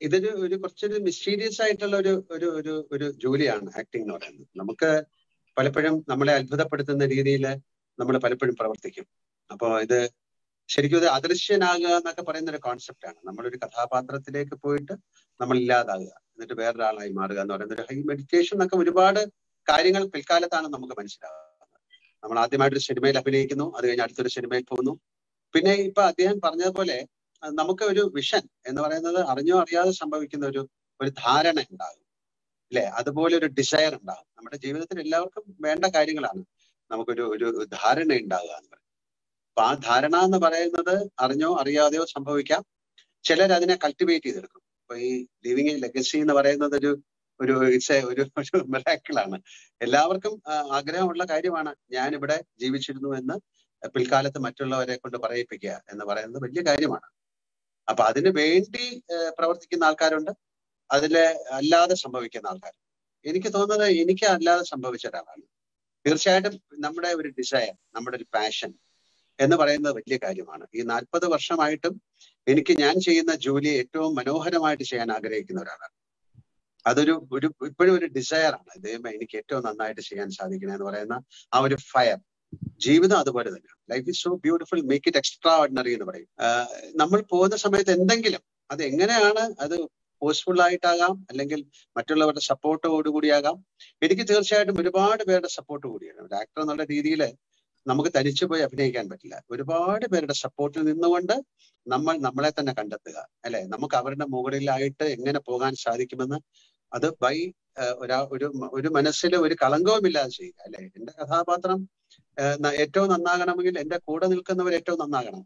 ഇതൊരു ഒരു കുറച്ചൊരു മിസ്റ്റീരിയസ് ആയിട്ടുള്ള ഒരു ഒരു ഒരു ഒരു ജോലിയാണ് ആക്ടിംഗ് എന്ന് പറയുന്നത് നമുക്ക് പലപ്പോഴും നമ്മളെ അത്ഭുതപ്പെടുത്തുന്ന രീതിയിൽ നമ്മൾ പലപ്പോഴും പ്രവർത്തിക്കും അപ്പോൾ ഇത് ശരിക്കും ഇത് അദൃശ്യനാകുക എന്നൊക്കെ പറയുന്ന ഒരു കോൺസെപ്റ്റാണ് നമ്മളൊരു കഥാപാത്രത്തിലേക്ക് പോയിട്ട് നമ്മൾ ഇല്ലാതാകുക എന്നിട്ട് വേറൊരാളായി മാറുക എന്ന് പറയുന്ന ഒരു ഹൈ മെഡിറ്റേഷൻ എന്നൊക്കെ ഒരുപാട് കാര്യങ്ങൾ പിൽക്കാലത്താണ് നമുക്ക് മനസ്സിലാകുന്നത് നമ്മൾ ആദ്യമായിട്ടൊരു സിനിമയിൽ അഭിനയിക്കുന്നു അത് കഴിഞ്ഞ് അടുത്തൊരു സിനിമയിൽ പോകുന്നു പിന്നെ ഇപ്പൊ അദ്ദേഹം പറഞ്ഞതുപോലെ അഹ് നമുക്ക് ഒരു വിഷൻ എന്ന് പറയുന്നത് അറിഞ്ഞോ അറിയാതെ സംഭവിക്കുന്ന ഒരു ഒരു ധാരണ ഉണ്ടാകും അല്ലെ അതുപോലെ ഒരു ഡിസയർ ഉണ്ടാകും നമ്മുടെ ജീവിതത്തിൽ എല്ലാവർക്കും വേണ്ട കാര്യങ്ങളാണ് നമുക്കൊരു ഒരു ധാരണ ഉണ്ടാകുക എന്ന് പറയുന്നത് അപ്പൊ ആ ധാരണ എന്ന് പറയുന്നത് അറിഞ്ഞോ അറിയാതെയോ സംഭവിക്കാം ചിലർ അതിനെ കൾട്ടിവേറ്റ് ചെയ്തെടുക്കും അപ്പൊ ഈ ലിവിങ് എ ലെഗസി എന്ന് പറയുന്നത് ഒരു ഒരു ഇറ്റ്സ് ഒരു ഒരു മിറാക്കിളാണ് എല്ലാവർക്കും ആ, ആഗ്രഹമുള്ള കാര്യമാണ് ഞാൻ ഇവിടെ ജീവിച്ചിരുന്നു എന്ന് പിൽക്കാലത്ത് മറ്റുള്ളവരെ കൊണ്ട് പറയിപ്പിക്കുക എന്ന് പറയുന്നത് വലിയ കാര്യമാണ് അപ്പൊ അതിന് വേണ്ടി ഏഹ്, പ്രവർത്തിക്കുന്ന ആൾക്കാരുണ്ട് അതില് അല്ലാതെ സംഭവിക്കുന്ന ആൾക്കാർ എനിക്ക് തോന്നുന്നത് എനിക്ക് അല്ലാതെ സംഭവിച്ച ഒരാളാണ് തീർച്ചയായിട്ടും നമ്മുടെ ഒരു ഡിസയർ നമ്മുടെ ഒരു പാഷൻ എന്ന് പറയുന്നത് വലിയ കാര്യമാണ് ഈ നാൽപ്പത് വർഷമായിട്ടും എനിക്ക് ഞാൻ ചെയ്യുന്ന ജോലി ഏറ്റവും മനോഹരമായിട്ട് ചെയ്യാൻ ആഗ്രഹിക്കുന്ന ഒരാളാണ് അതൊരു ഒരു ഇപ്പോഴും ഒരു ഡിസയർ ആണ് ദൈവമേ എനിക്ക് ഏറ്റവും നന്നായിട്ട് ചെയ്യാൻ സാധിക്കണേ എന്ന് പറയുന്ന ആ ഒരു ഫയർ ജീവിതം അതുപോലെ തന്നെയാണ് life is so beautiful make it extraordinary എന്ന് പറയും ആഹ് നമ്മൾ പോകുന്ന സമയത്ത് എന്തെങ്കിലും അത് എങ്ങനെയാണ് അത് ഫോഴ്സ്ഫുൾ ആയിട്ടാകാം അല്ലെങ്കിൽ മറ്റുള്ളവരുടെ സപ്പോർട്ടോടുകൂടിയാകാം എനിക്ക് തീർച്ചയായിട്ടും ഒരുപാട് പേരുടെ സപ്പോർട്ട് കൂടിയാണ് ഒരു ആക്ടർ എന്നുള്ള രീതിയിൽ നമുക്ക് തനിച്ചു പോയി അഭിനയിക്കാൻ പറ്റില്ല ഒരുപാട് പേരുടെ സപ്പോർട്ടിൽ നിന്നുകൊണ്ട് നമ്മൾ നമ്മളെ തന്നെ കണ്ടെത്തുക അല്ലെ നമുക്ക് അവരുടെ മുകളിലായിട്ട് എങ്ങനെ പോകാൻ സാധിക്കുമെന്ന് അത് ബൈ ഒരാ ഒരു മ- ഒരു മനസ്സിൽ ഒരു കളങ്കവും ഇല്ലാതെ ചെയ്യുക അല്ലെ എന്റെ കഥാപാത്രം ഏഹ് ന- ഏറ്റവും നന്നാകണമെങ്കിൽ എന്റെ കൂടെ നിൽക്കുന്നവർ ഏറ്റവും നന്നാകണം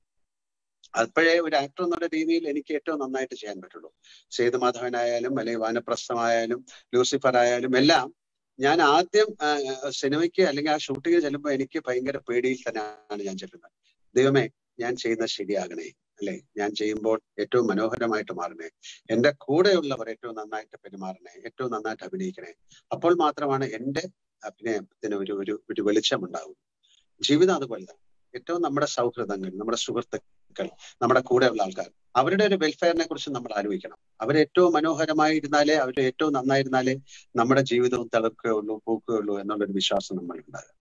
അപ്പോഴേ ഒരു ആക്ടർ എന്നുള്ള രീതിയിൽ എനിക്ക് ഏറ്റവും നന്നായിട്ട് ചെയ്യാൻ പറ്റുള്ളൂ സേതുമാധവനായാലും അല്ലെങ്കിൽ വാനപ്രസ്ഥമായാലും ലൂസിഫർ ആയാലും എല്ലാം ഞാൻ ആദ്യം ആ, സിനിമയ്ക്ക് അല്ലെങ്കിൽ ആ ഷൂട്ടിങ്ങിന് ചെല്ലുമ്പോൾ എനിക്ക് ഭയങ്കര പേടിയിൽ തന്നെയാണ് ഞാൻ ചെല്ലുന്നത് ദൈവമേ ഞാൻ ചെയ്യുന്നത് ശരിയാകണേ അല്ലെ ഞാൻ ചെയ്യുമ്പോൾ ഏറ്റവും മനോഹരമായിട്ട് മാറണേ എന്റെ കൂടെയുള്ളവർ ഏറ്റവും നന്നായിട്ട് പെരുമാറണേ ഏറ്റവും നന്നായിട്ട് അഭിനയിക്കണേ അപ്പോൾ മാത്രമാണ് എന്റെ അഭിനയത്തിന് ഒരു ഒരു ഒരു വെളിച്ചം ഉണ്ടാവും ജീവിതം അതുപോലെ തന്നെ ഏറ്റവും നമ്മുടെ സൗഹൃദങ്ങൾ നമ്മുടെ സുഹൃത്തുക്കൾ നമ്മുടെ കൂടെയുള്ള ആൾക്കാർ അവരുടെ ഒരു വെൽഫെയറിനെ കുറിച്ച് നമ്മൾ ആലോചിക്കണം അവർ ഏറ്റവും മനോഹരമായി ഇരുന്നാലേ അവർ ഏറ്റവും നന്നായിരുന്നാലേ നമ്മുടെ ജീവിതവും തിളക്കുകയുള്ളൂ പൂക്കുകയുള്ളൂ എന്നുള്ളൊരു വിശ്വാസം നമ്മൾ ഉണ്ടാകുക